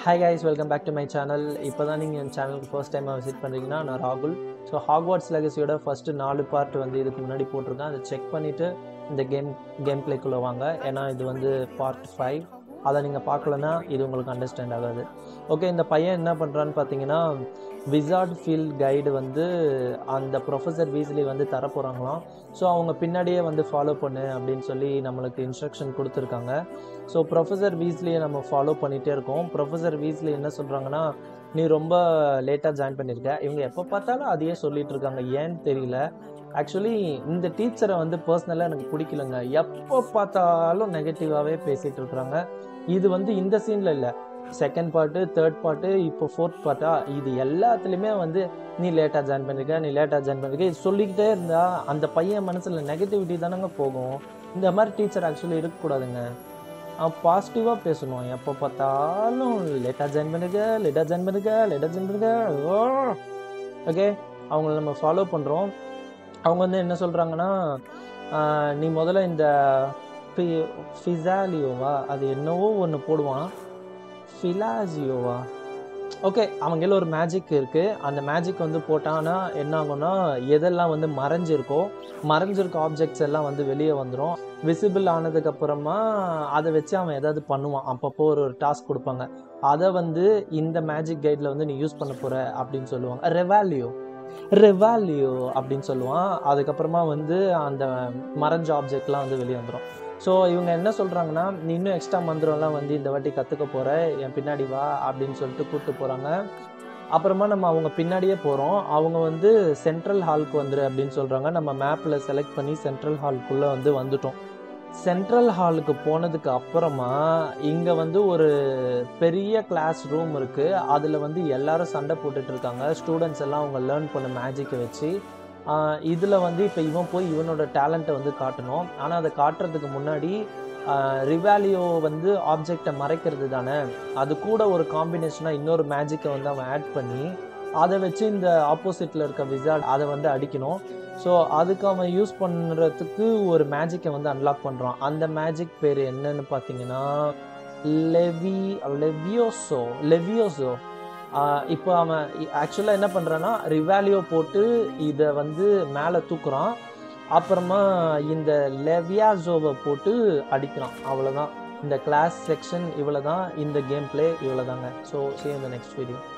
hi guys welcome back to my channel இப்போ தான் நீங்கள் என் சேனலுக்கு ஃபர்ஸ்ட் டைமாக விசிட் பண்ணுறீங்கன்னா நான் ராகுல் ஸோ ஹாக்வாட்ஸ் லெகசியோட ஃபஸ்ட்டு நாலு பார்ட் வந்து இதுக்கு முன்னாடி போட்டிருக்கேன் அதை செக் பண்ணிவிட்டு இந்த கேம் கேம் பிளேக்குள்ளே வாங்க ஏன்னா இது வந்து பார்ட் ஃபைவ் அதை நீங்கள் பார்க்கலன்னா இது உங்களுக்கு அண்டர்ஸ்டாண்ட் ஆகாது ஓகே இந்த பையன் என்ன பண்ணுறான்னு பார்த்தீங்கன்னா விசார்ட் ஃபீல்ட் கைடு வந்து அந்த ப்ரொஃபஸர் வீஸ்லி வந்து தர போகிறாங்களாம் ஸோ அவங்க பின்னாடியே வந்து ஃபாலோ பண்ணு அப்படின்னு சொல்லி நம்மளுக்கு இன்ஸ்ட்ரக்ஷன் கொடுத்துருக்காங்க ஸோ ப்ரொஃபஸர் வீஸ்லியை நம்ம ஃபாலோ பண்ணிகிட்டே இருக்கோம் ப்ரொஃபஸர் வீஸ்லி என்ன சொல்கிறாங்கன்னா நீ ரொம்ப லேட்டாக ஜாயின் பண்ணியிருக்க இவங்க எப்போ பார்த்தாலும் அதையே சொல்லிட்டு இருக்காங்க ஏன்னு தெரியல ஆக்சுவலி இந்த டீச்சரை வந்து பர்சனலாக எனக்கு பிடிக்கலங்க எப்போ பார்த்தாலும் நெகட்டிவாகவே பேசிகிட்டு இருக்கிறாங்க இது வந்து இந்த சீனில் இல்லை செகண்ட் பார்ட்டு தேர்ட் பார்ட்டு இப்போ ஃபோர்த் பார்ட்டா இது எல்லாத்துலேயுமே வந்து நீ லேட்டாக ஜாயின் பண்ணிருக்க நீ லேட்டாக ஜாயின் பண்ணிருக்க இது சொல்லிக்கிட்டே இருந்தா அந்த பையன் மனசில் நெகட்டிவிட்டி தானங்க போகும் இந்த மாதிரி டீச்சர் ஆக்சுவலி இருக்கக்கூடாதுங்க பாசிட்டிவாக பேசணும் எப்போ பார்த்தாலும் லேட்டாக ஜாயின் பண்ணுங்க லேட்டாக ஜாயின் பண்ணுங்க லேட்டாக ஜாயின் பண்ணுங்க ஓகே அவங்கள நம்ம ஃபாலோ பண்ணுறோம் அவங்க வந்து என்ன சொல்கிறாங்கன்னா நீ முதல்ல இந்த ஃபி ஃபிசாலியோவா அது என்னவோ ஒன்று போடுவான் ஃபிலாசியோவா ஓகே அவங்கள ஒரு மேஜிக் இருக்குது அந்த மேஜிக் வந்து போட்டான்னா என்ன ஆகும்னா எதெல்லாம் வந்து மறைஞ்சிருக்கோ மறைஞ்சிருக்க ஆப்ஜெக்ட்ஸ் எல்லாம் வந்து வெளியே வந்துடும் விசிபிள் ஆனதுக்கப்புறமா அதை வச்சு அவன் ஏதாவது பண்ணுவான் அப்பப்போ ஒரு ஒரு டாஸ்க் கொடுப்பாங்க அதை வந்து இந்த மேஜிக் கைடில் வந்து நீ யூஸ் பண்ண போகிற அப்படின்னு சொல்லுவாங்க ரெவாலியோ ரெவாலியோ அப்படின்னு சொல்லுவான் அதுக்கப்புறமா வந்து அந்த மறைஞ்ச ஆப்ஜெக்ட்லாம் வந்து வெளியே வந்துடும் ஸோ இவங்க என்ன சொல்கிறாங்கன்னா நீ இன்னும் எக்ஸ்ட்ரா மந்திரம்லாம் வந்து இந்த வாட்டி கற்றுக்க போகிற என் பின்னாடி வா அப்படின்னு சொல்லிட்டு கூப்பிட்டு போகிறாங்க அப்புறமா நம்ம அவங்க பின்னாடியே போகிறோம் அவங்க வந்து சென்ட்ரல் ஹாலுக்கு வந்துரு அப்படின்னு சொல்கிறாங்க நம்ம மேப்பில் செலக்ட் பண்ணி சென்ட்ரல் ஹாலுக்குள்ளே வந்து வந்துட்டோம் சென்ட்ரல் ஹாலுக்கு போனதுக்கு அப்புறமா இங்கே வந்து ஒரு பெரிய கிளாஸ் ரூம் இருக்குது அதில் வந்து எல்லாரும் சண்டை போட்டுட்டு இருக்காங்க ஸ்டூடெண்ட்ஸ் எல்லாம் அவங்க லேர்ன் பண்ண மேஜிக்கை வச்சு இதில் வந்து இப்போ இவன் போய் இவனோட டேலண்ட்டை வந்து காட்டணும் ஆனால் அதை காட்டுறதுக்கு முன்னாடி ரிவாலியோ வந்து ஆப்ஜெக்டை மறைக்கிறது தானே அது கூட ஒரு காம்பினேஷனாக இன்னொரு மேஜிக்கை வந்து அவன் ஆட் பண்ணி அதை வச்சு இந்த ஆப்போசிட்டில் இருக்க விசார்ட் அதை வந்து அடிக்கணும் ஸோ அதுக்கு அவன் யூஸ் பண்ணுறதுக்கு ஒரு மேஜிக்கை வந்து அன்லாக் பண்ணுறான் அந்த மேஜிக் பேர் என்னன்னு பார்த்தீங்கன்னா லெவி லெவியோசோ லெவியோசோ இப்போ அவன் ஆக்சுவலாக என்ன பண்ணுறான்னா ரிவாலியோ போட்டு இதை வந்து மேலே தூக்குறான் அப்புறமா இந்த லெவியாசோவை போட்டு அடிக்கிறான் அவ்வளோதான் இந்த கிளாஸ் செக்ஷன் இவ்வளோ தான் இந்த கேம் பிளே இவ்வளோ தாங்க ஸோ சி இந்த நெக்ஸ்ட் வீடியோ